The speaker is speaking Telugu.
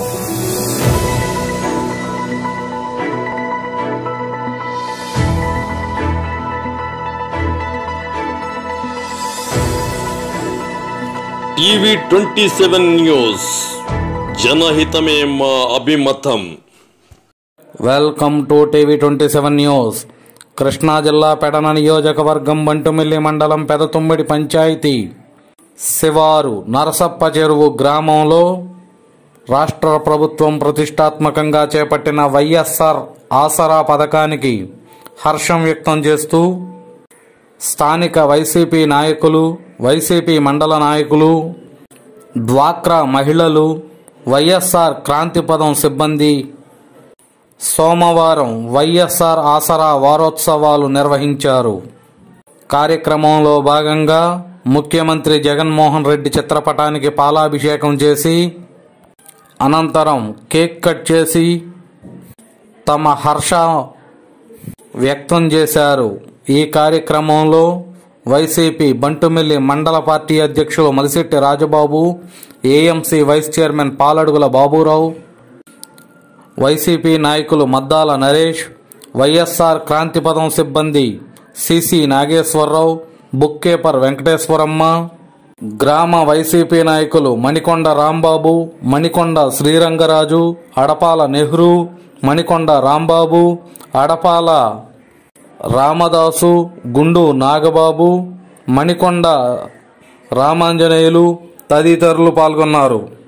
ఈవీ ట్వంటీ సెవెన్ న్యూస్ జనహితమే మా అభిమతం welcome to TV twenty seven news Krishna జిల్లా పెడన నియోజకవర్గం బంటుమిల్లి మండలం పెదతుమ్మిడి పంచాయతీ శివారు నరసప్ప చెరువు గ్రామంలో రాష్ట్ర ప్రభుత్వం ప్రతిష్టాత్మకంగా చేపట్టిన వైఎస్ఆర్ ఆసరా పథకానికి హర్షం వ్యక్తం చేస్తూ స్థానిక వైసీపీ నాయకులు వైసీపీ మండల నాయకులు డ్వాక్రా మహిళలు వైఎస్ఆర్ క్రాంతిపదం సిబ్బంది సోమవారం వైఎస్ఆర్ ఆసరా వారోత్సవాలు నిర్వహించారు కార్యక్రమంలో భాగంగా ముఖ్యమంత్రి జగన్మోహన్ రెడ్డి చిత్రపటానికి పాలాభిషేకం చేసి అనంతరం కేక్ కట్ చేసి తమ హర్ష వ్యక్తం చేశారు ఈ కార్యక్రమంలో వైసీపీ బంటుమిల్లి మండల పార్టీ అధ్యక్షులు Malisetti Rajababu AMC vice chairman Paladugula Baburao YCP నాయకులు మద్దాల నరేష్ వైఎస్ఆర్ క్రాంతిపదం సిబ్బంది CC Nageswararao book keeper Venkateswaramma గ్రామ వైసీపీ నాయకులు మణికొండ రాంబాబు మణికొండ శ్రీరంగరాజు అడపాల నెహ్రూ మణికొండ రాంబాబు అడపాల రామదాసు గుండు నాగబాబు మణికొండ రామాంజనేయులు తదితరులు పాల్గొన్నారు